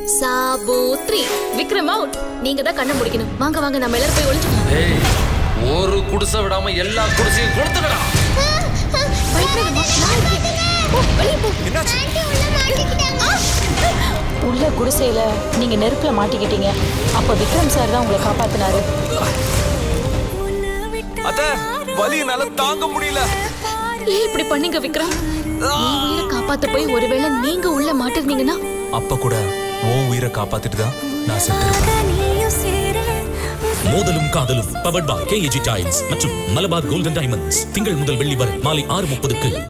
சாபூத்ரி Vikram out நீங்க தான் கண்ணை முடிக்கணும் வாங்க வாங்க நம்ம எல்லாரும் போய் ஒளிஞ்சுக்கலாம் ஏய் ஒரு குடிசை விடாம எல்லா குடிசையும் கொடுத்துடா பயப்படாதம்மா, நான் இருக்கேன். போ, வெளிய போ. உள்ள குடிசையில நீங்க நெருப்புல மாட்டிக்கிட்டீங்க அப்ப விக்ரம் சார் தான் உங்களை காப்பாத்தினாரு அத்த வலி என்னால தாங்க முடியல ஏன் இப்படி பண்ணீங்க விக்ரம் என் உயிரை காப்பாத்த போய் ஒருவேளை நீங்க உள்ள மாட்டிருந்தீங்கன்னா அப்ப கூட உன் உயிரை காப்பாத்திட்டு தான் நான் செத்துருப்பேன் மோதலும் காதலும் பவர்ட் பை கேஏஜி டைல்ஸ் மற்றும் மலபார் கோல்டன் டைமண்ட்ஸ் திங்கள் முதல் வெள்ளி வரை மாலை ஆறு முப்பதுக்கு